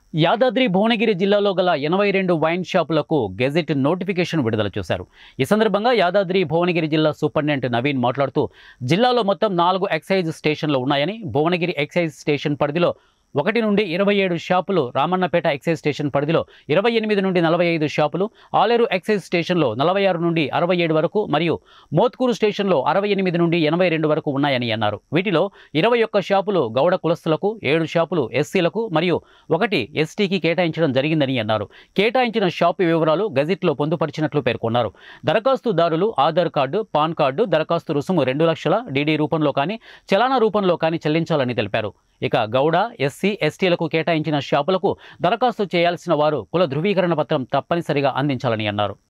యాదాద్రి భువనగిరి జిల్లాలో గల ఎనభై రెండు వైన్ షాపులకు గెజెట్ నోటిఫికేషన్ విడుదల చేశారు ఈ సందర్భంగా యాదాద్రి భువనగిరి జిల్లా సూపరింటెండెంట్ నవీన్ మాట్లాడుతూ జిల్లాలో మొత్తం నాలుగు ఎక్సైజ్ స్టేషన్లు ఉన్నాయని భువనగిరి ఎక్సైజ్ స్టేషన్ పరిధిలో ఒకటి నుండి ఇరవై ఏడు షాపులు రామన్నపేట ఎక్సైజ్ స్టేషన్ పరిధిలో ఇరవై ఎనిమిది నుండి నలభై ఐదు షాపులు ఆలేరు ఎక్సైజ్ స్టేషన్లో నలభై ఆరు నుండి అరవై ఏడు వరకు మరియు మోత్కూరు స్టేషన్లో అరవై ఎనిమిది నుండి ఎనభై రెండు వరకు ఉన్నాయని అన్నారు వీటిలో ఇరవై ఒక్క షాపులు గౌడ కులస్తులకు ఏడు షాపులు ఎస్సీలకు మరియు ఒకటి ఎస్టీకి కేటాయించడం జరిగిందని అన్నారు కేటాయించిన షాపు వివరాలు గజెట్లో పొందుపరిచినట్లు పేర్కొన్నారు దరఖాస్తుదారులు ఆధార్ కార్డు పాన్ కార్డు దరఖాస్తు రుసుము రెండు లక్షల డీడీ రూపంలో కానీ చలానా రూపంలో కానీ చెల్లించాలని తెలిపారు ఇక గౌడ ఎస్సీ ఎస్టీలకు కేటాయించిన షాపులకు దరఖాస్తు చేయాల్సిన వారు కుల ధృవీకరణ పత్రం తప్పనిసరిగా అందించాలని అన్నారు